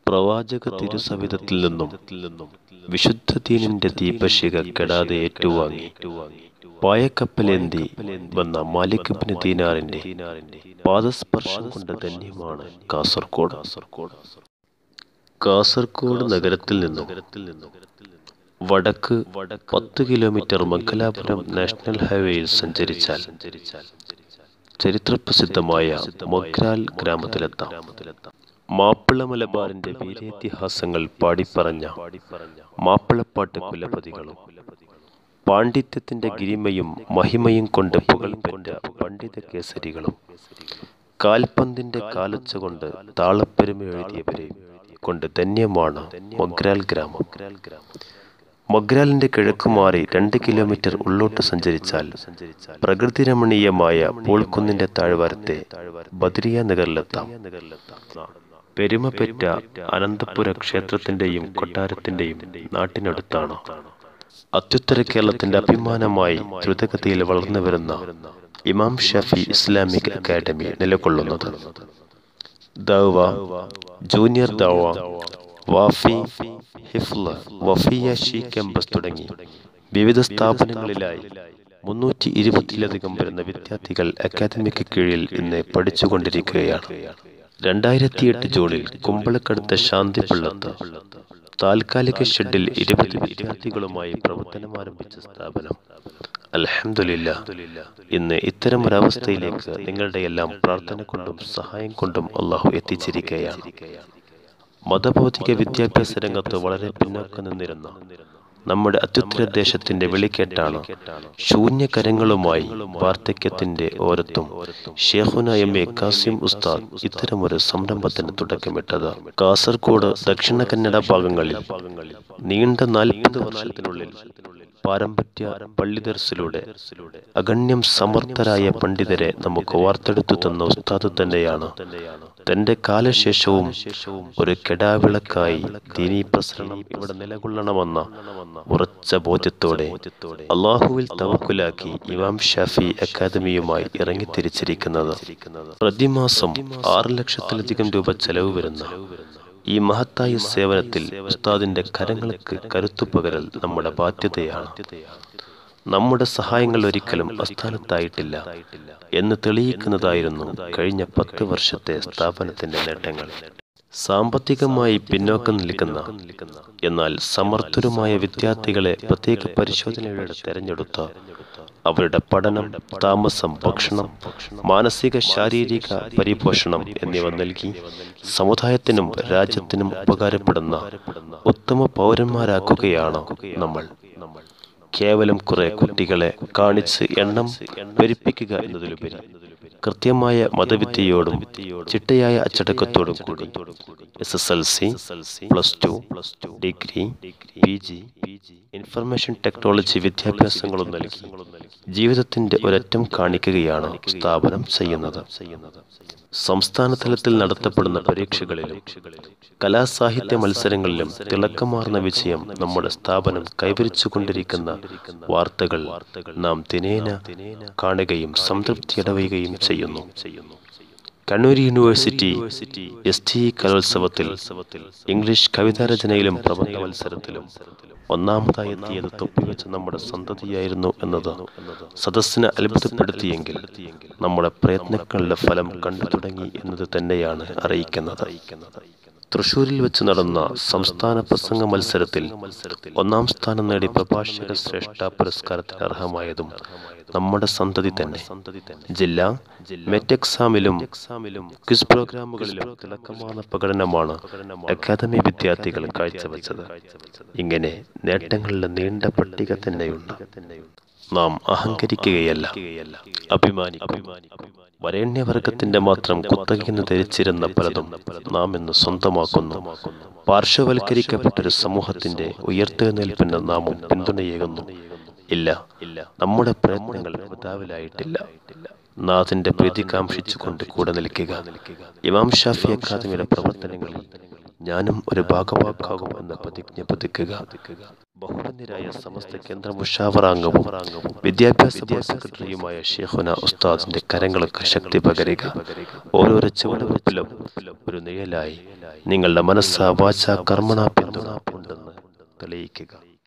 പ്രവാചക തിരുസവിധത്തിൽ നിന്നും വിശുദ്ധ ദീനിന്റെ ദീപശിക കെടാതെ ഏറ്റുവാങ്ങി പായക്കപ്പലേന്തി വന്ന മാലിക് ഇബ്നു ദീനാറിന്റെ പാദസ്പർശം കൊണ്ട് ധന്യമാണ് കാസർഗോഡ് കാസർഗോഡ് നഗരത്തിൽ നിന്നും വടക്ക് പത്ത് കിലോമീറ്റർ മംഗലാപുരം നാഷണൽ ഹൈവേയിൽ സഞ്ചരിച്ചാൽ ചരിത്രപ്രസിദ്ധമായ മൊഗ്രാൽ ഗ്രാമത്തിലെത്താം മാപ്പിള മലബാറിന്റെ വീരേതിഹാസങ്ങൾ പാടിപ്പറഞ്ഞ മാപ്പിളപ്പാട്ട് കുലപതികളും പാണ്ഡിത്യത്തിന്റെ ഗിരിമയും മഹിമയും കൊണ്ട് പുകൾപ്പെട്ട പണ്ഡിത കേസരികളും കാൽപന്തിന്റെ കാലച്ച കൊണ്ട് താളപ്പെരുമ എഴുതിയവരെ കൊണ്ട് ധന്യമാണ് മൊഗ്രാൽ ഗ്രാമം മൊഗ്രാലിന്റെ കിഴക്കുമാറി രണ്ട് കിലോമീറ്റർ ഉള്ളോട്ട് സഞ്ചരിച്ചാൽ പ്രകൃതി രമണീയമായ പൂൾക്കുന്നിന്റെ താഴ്വാരത്തെ ബദ്രിയ നഗറിലെത്താം പെരുമപെറ്റ അനന്തപുര ക്ഷേത്രത്തിന്റെയും കൊട്ടാരത്തിന്റെയും നാട്ടിനടുത്താണ് അത്യുത്തര കേരളത്തിന്റെ അഭിമാനമായി ദ്രുതഗതിയിൽ വളർന്നു വരുന്ന ഇമാം ഷഫി ഇസ്ലാമിക് അക്കാദമി നിലകൊള്ളുന്നത് ദൗവ ജൂനിയർ ദൗവ വാഫി ഹിഫ്ല വഫിയ ഷീ ക്യാമ്പസ് തുടങ്ങി വിവിധ സ്ഥാപനങ്ങളിലായി മുന്നൂറ്റി ഇരുപത്തിലധികം വരുന്ന വിദ്യാർത്ഥികൾ അക്കാദമിക്ക് കീഴിൽ ഇന്ന് പഠിച്ചുകൊണ്ടിരിക്കുകയാണ് രണ്ടായിരത്തി എട്ട് ജൂണിൽ കുമ്പളക്കടുത്ത ശാന്തി പള്ളത്ത് താൽക്കാലിക ഷെഡിൽ ഇരുപത് വിദ്യാർത്ഥികളുമായി പ്രവർത്തനം ആരംഭിച്ച സ്ഥാപനം അലഹമില്ല ഇന്ന് ഇത്തരം ഒരവസ്ഥയിലേക്ക് നിങ്ങളുടെ എല്ലാം പ്രാർത്ഥന കൊണ്ടും സഹായം കൊണ്ടും അള്ളാഹു എത്തിച്ചിരിക്കുകയാണ് മതഭൗതിക വിദ്യാഭ്യാസ രംഗത്ത് വളരെ പിന്നോക്കം നിന്നിരുന്ന നമ്മുടെ അത്യുത്തര ദേശത്തിന്റെ വിളിക്കേട്ടാണ് ശൂന്യകരങ്ങളുമായി വാർദ്ധക്യത്തിന്റെ ഓരത്തും ഷേഖുന എം എ കാസിം ഉസ്താദ് ഇത്തരമൊരു സംരംഭത്തിന് തുടക്കമിട്ടത് കാസർഗോഡ് ദക്ഷിണ കന്നഡ ഭാഗങ്ങളിൽ നീണ്ട നാൽപ്പത് വർഷത്തിനുള്ളിൽ പാരമ്പര്യ പള്ളിദർസിലൂടെ അഗണ്യം സമർത്ഥരായ പണ്ഡിതരെ നമുക്ക് വാർത്തെടുത്തു തന്ന ഉസ്താദ് തന്നെയാണ് തന്റെ കാലശേഷവും ഒരു കെടാവിളക്കായി ദീനീ പ്രസരണം ഇവിടെ നിലകൊള്ളണമെന്ന ഉറച്ച ബോധ്യത്തോടെ അള്ളാഹുവിൽ തവക്കുലാക്കി ഇമാം ഷാഫി അക്കാദമിയുമായി ഇറങ്ങിത്തിരിച്ചിരിക്കുന്നത് പ്രതിമാസം ആറ് ലക്ഷത്തിലധികം രൂപ ചെലവ് വരുന്ന ഈ മഹത്തായ സേവനത്തിൽ ഉസ്താദിന്റെ കരങ്ങൾക്ക് കരുത്തു പകരൽ നമ്മുടെ ബാധ്യതയാണ് നമ്മുടെ സഹായങ്ങൾ ഒരിക്കലും അസ്ഥാനത്തായിട്ടില്ല എന്ന് തെളിയിക്കുന്നതായിരുന്നു കഴിഞ്ഞ പത്ത് വർഷത്തെ സ്ഥാപനത്തിന്റെ നേട്ടങ്ങൾ സാമ്പത്തികമായി പിന്നോക്കം നിൽക്കുന്ന എന്നാൽ സമർത്ഥരുമായ വിദ്യാർത്ഥികളെ പ്രത്യേക പരിശോധനയുടെ തെരഞ്ഞെടുത്ത അവരുടെ പഠനം താമസം ഭക്ഷണം മാനസിക ശാരീരിക പരിപോഷണം എന്നിവ നൽകി സമുദായത്തിനും രാജ്യത്തിനും ഉപകാരപ്പെടുന്ന ഉത്തമ പൗരന്മാരാക്കുകയാണ് നമ്മൾ കേവലം കുറെ കുട്ടികളെ കാണിച്ച് എണ്ണം പെരുപ്പിക്കുക എന്നതിലുപരി കൃത്യമായ മതവിദ്യയോടും ചിട്ടയായ അച്ചടക്കത്തോടും കൂടി S S L C plus two degree P G information technology വിദ്യാഭ്യാസങ്ങളും നൽകി ജീവിതത്തിന്റെ ഒരറ്റം കാണിക്കുകയാണ് സ്ഥാപനം ചെയ്യുന്നത് സംസ്ഥാന തലത്തിൽ നടത്തപ്പെടുന്ന പരീക്ഷകളിലും കലാസാഹിത്യ മത്സരങ്ങളിലും തിളക്കമാർന്ന വിജയം നമ്മുടെ സ്ഥാപനം കൈവരിച്ചുകൊണ്ടിരിക്കുന്ന വാർത്തകൾ നാം ദിനേന കാണുകയും സംതൃപ്തിയടയുകയും ചെയ്യുന്നു കണ്ണൂർ യൂണിവേഴ്സിറ്റി എസ് ടി കലോത്സവത്തിൽ ഇംഗ്ലീഷ് കവിതാരചനയിലും പ്രബന്ധ മത്സരത്തിലും ഒന്നാമതായി എത്തിയത് തൊപ്പിവെച്ച നമ്മുടെ സന്തതിയായിരുന്നു എന്നത് സദസ്സിനെ അത്ഭുതപ്പെടുത്തിയെങ്കിൽ നമ്മുടെ പ്രയത്നങ്ങളുടെ ഫലം കണ്ടു തുടങ്ങി എന്നത് തന്നെയാണ് അറിയിക്കുന്നത് തൃശൂരിൽ വെച്ച് നടന്ന സംസ്ഥാന പ്രസംഗ മത്സരത്തിൽ ഒന്നാം സ്ഥാനം നേടി പ്രഭാഷക ശ്രേഷ്ഠ പുരസ്കാരത്തിന് അർഹമായതും നമ്മുടെ സന്തതി തന്നെ ജില്ല മെറ്റ് എക്സാമിലും ക്വിസ് പ്രോഗ്രാമുകളിലും തിളക്കമാർന്ന പ്രകടനമാണ് അക്കാദമി വിദ്യാർത്ഥികൾ കാഴ്ചവെച്ചത് ഇങ്ങനെ നേട്ടങ്ങളുടെ നീണ്ട പട്ടിക തന്നെയുണ്ട് നാം അഹങ്കരിക്കുകയല്ല അഭിമാനിക്കും വരേണ്യവർഗത്തിന്റെ മാത്രം കുത്തകയെന്ന് ധരിച്ചിരുന്ന പലതും നാം ഇന്ന് സ്വന്തമാക്കുന്നു പാർശ്വവൽക്കരിക്കപ്പെട്ടൊരു സമൂഹത്തിന്റെ ഉയർത്തെഴുന്നേൽപ്പിന് നാമും പിന്തുണയേകുന്നു ഇല്ല നമ്മുടെ പ്രയത്നങ്ങൾ വൃതാവിലായിട്ടില്ല നാഥിന്റെ പ്രീതി കാംക്ഷിച്ചുകൊണ്ട് കൂടെ നിൽക്കുക ഇമാം ഷാഫി അക്കാദമിയുടെ പ്രവർത്തനങ്ങളിൽ ഞാനും ഒരു ഭാഗവാക്കാകും എന്ന പ്രതിജ്ഞ പതിക്കുക ബഹുമാന്യരായ സമസ്ത കേന്ദ്ര മുഷാവറാംഗവും വിദ്യാഭ്യാസ ബോർഡ് സെക്രട്ടറിയുമായ ഷെയ്ഖുന ഉസ്താദിന്റെ കരങ്ങൾക്ക് ശക്തി പകരുക ഓരോരോ ചുവടുവെപ്പിലും ഒരു നിഴലായി നിങ്ങളുടെ മനസ്സാ വാച കർമ്മണ പിന്തുണ ഉണ്ടെന്ന് തെളിയിക്കുക